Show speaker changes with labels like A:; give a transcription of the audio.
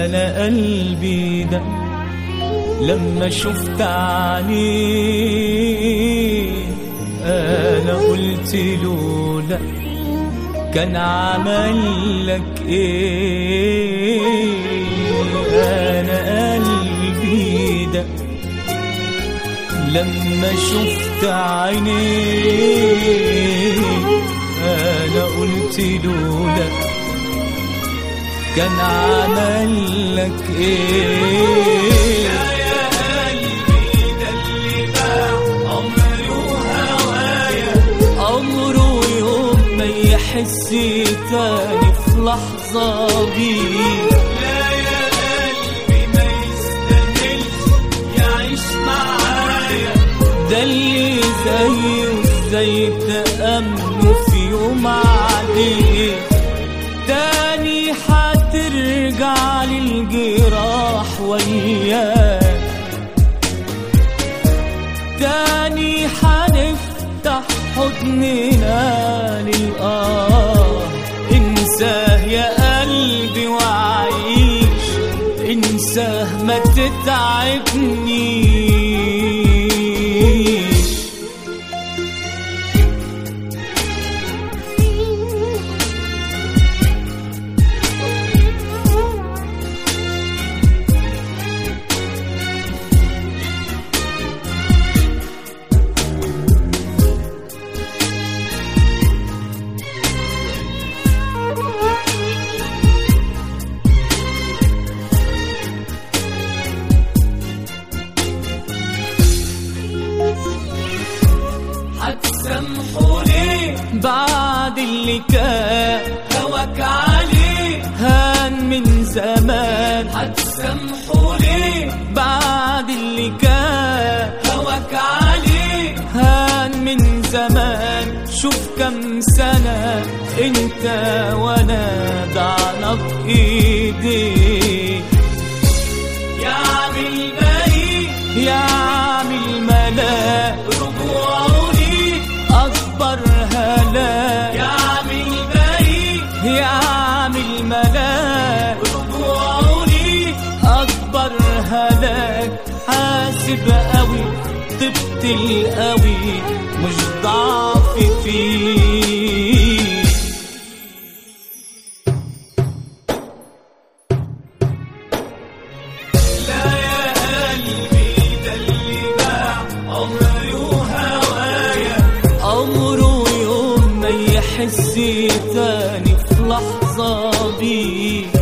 A: انا قلبي ده لما شفت عينيه انا قلت له لا كان عمل لك ايه انا قلبي ده لما شفت عينيه انا قلت له لا كان عمل لك ايه يا قلبي ده اللي باع عمري وهوايا عمره يوم ما يحس تاني في لحظة بيه لا يا قلبي ما يستاهلش يعيش معايا ده اللي زيه ازاي تأمنوا في يوم عليه تاني هترجع للجراح وياك تاني هنفتح حضننا للآه انساه يا قلبي وعيش انساه ما تتعبنيش هتسامحوا ليه بعد اللي كان هواك عليه هان من زمان هتسامحوا ليه بعد اللي كان هواك عليه هان من زمان شوف كم سنة انت وانا ضعنا بايديك يعمل بريء يعمل ملاك رجوعه ليك أكبر هلاك يعمل بريء يعمل ملاك رجوعه ليك أكبر هلاك حاسب قوي طبت القوي مش ضعف فيك لا يا قلبي ده اللي باع عمري وهوايا عمره يوم ما يحس تاني في لحظة بيه